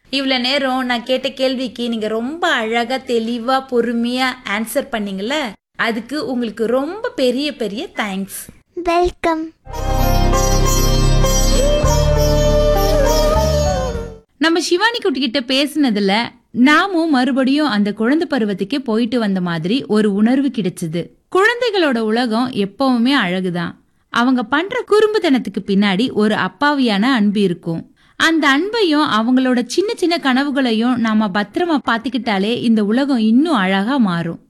இவ்வளவு நேரம் நான் கேட்ட கேள்விக்கு நீங்க ரொம்ப அழகா தெளிவா பொறுமையா ஆன்சர் பண்ணீங்கல்ல அதுக்கு உங்களுக்கு ரொம்ப பெரிய பெரிய தேங்க்ஸ் வெல்கம் நம்ம சிவானி குட்டி கிட்ட பேசுனதுல நாமும் மறுபடியும் அந்த குழந்தை பருவத்துக்கே போயிட்டு வந்த மாதிரி ஒரு உணர்வு கிடைச்சது குழந்தைகளோட உலகம் எப்பவுமே அழகுதான் அவங்க பண்ற குறும்புத்தனத்துக்கு பின்னாடி ஒரு அப்பாவியான அன்பு இருக்கும் அந்த அன்பையும் அவங்களோட சின்ன சின்ன கனவுகளையும் நாம பத்திரமா பாத்துக்கிட்டாலே இந்த உலகம் இன்னும் அழகா மாறும்